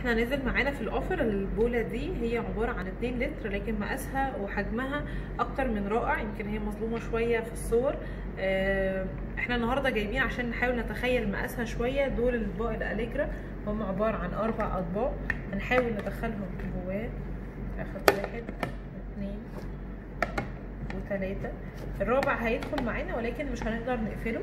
احنا نزل معانا في الاوفر البوله دي هي عباره عن 2 لتر لكن مقاسها وحجمها اكتر من رائع يمكن هي مظلومه شويه في الصور اه احنا النهارده جايبين عشان نحاول نتخيل مقاسها شويه دول الاطباق الاليجرا هم عباره عن اربع اطباق هنحاول ندخلهم جواه اخد واحد اتنين وتلاته الرابع هيدخل معانا ولكن مش هنقدر نقفله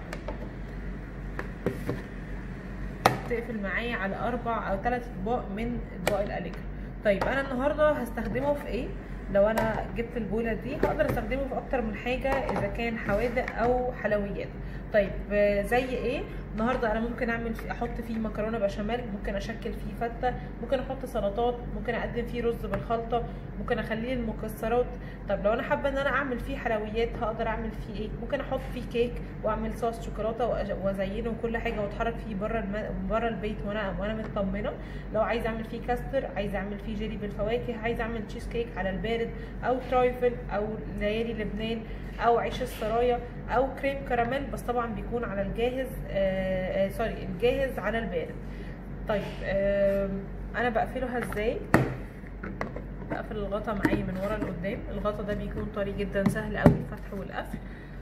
تقفل معايا على اربع او ثلاث اطباق من اطباق الاليجرا طيب انا النهارده هستخدمه في ايه لو انا جبت البوله دي هقدر استخدمه في اكتر من حاجه اذا كان حوادق او حلويات طيب زي ايه النهارده انا ممكن اعمل فيه احط فيه مكرونه بشاميل ممكن اشكل فيه فته ممكن احط سلطات ممكن اقدم فيه رز بالخلطه ممكن اخليه المكسرات طب لو انا حابه ان انا اعمل فيه حلويات هقدر اعمل فيه ايه ممكن احط فيه كيك واعمل صوص شوكولاته وازينه وكل حاجه واتحرك فيه بره الم... بره البيت وانا وانا مطمنه لو عايز اعمل فيه كاستر عايز اعمل فيه جيلي بالفواكه عايز اعمل تشيز كيك على البارد او ترايفل او ليالي لبنان او عيش السرايا او كريم كراميل بس طبعا بيكون على الجاهز آآ آآ سوري الجاهز على البارد طيب انا بقفلها ازاي بقفل الغطا معايا من ورا لقدام الغطا ده بيكون طري جدا سهل قوي الفتح والقفل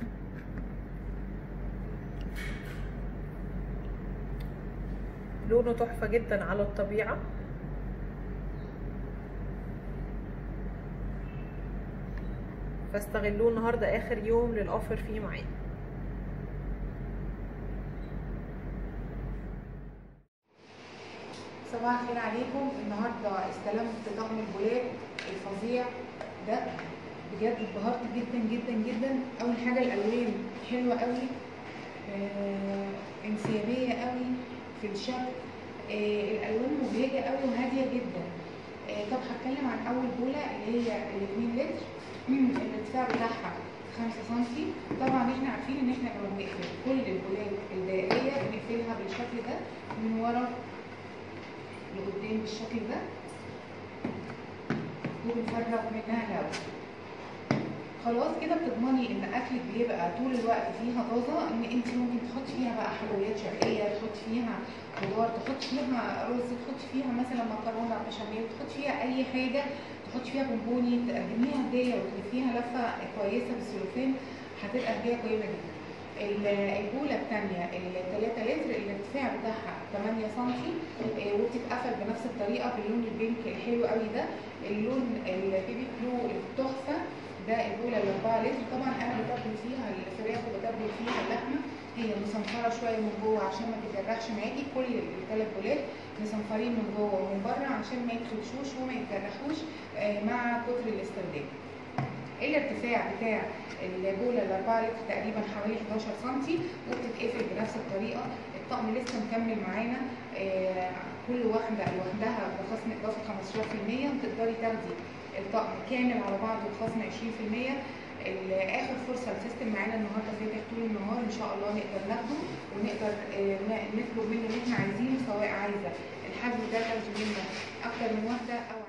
لونه تحفه جدا على الطبيعه فاستغلوه النهارده اخر يوم للاوفر فيه معايا صباح الخير عليكم النهارده استلمت طقم البولات الفظيع ده بجد اتبهرت جدا جدا جدا اول حاجه الالوان حلوه قوي آه انسيابيه قوي في الشكل آه الالوان مبهجه قوي وهاديه جدا آه طب هتكلم عن اول بوله اللي هي ال 2 لتر الارتفاع بتاعها 5 سم طبعا احنا عارفين ان احنا لما بنقفل كل البولات الدائريه بنقفلها بالشكل ده من ورا لقدام بالشكل ده وبنفرغ منها الهواء خلاص كده بتضمني ان اكلك بيبقى طول الوقت فيها طازه ان انت ممكن تحطي فيها بقى حلويات شرقيه تحطي فيها خضار تحطي فيها رز تحطي فيها مثلا مكرونه بشاميل تحطي فيها اي حاجه تحطي فيها بونبوني تقدميها هديه وتلفيها لفه كويسه بالسلوفان هتبقى هديه قيمه جدا البوله الثانيه ال 3 لتر الارتفاع بتاعها 8 سم وبتتقفل بنفس الطريقه باللون البينك الحلو قوي ده اللون البيبي بلو التحفه ده البوله ال 4 لتر طبعا انا بتبل فيها الفراخ وبتبل فيها اللحمه هي مصنفره شويه من جوه عشان ما تتجرحش معاكي كل الثلاث بولات مصنفرين من جوه ومن بره عشان ما يتخدشوش وما يتجرحوش مع كتر الاستخدام الارتفاع بتاع البوله ال 4 لتر تقريبا حوالي 11 سم وبتتقفل بنفس الطريقه الطقم لسه مكمل معانا آه كل واحده لوحدها بخصم اضافه 15% وتقدري تاخدي الطقم كامل على بعضه بخصم 20% اخر فرصه السيستم معانا النهارده فاتح طول النهار ان شاء الله نقدر ناخده ونقدر آه نطلب منه اللي احنا عايزينه سواء عايزه الحجم ده تاخده منا اكتر من واحده او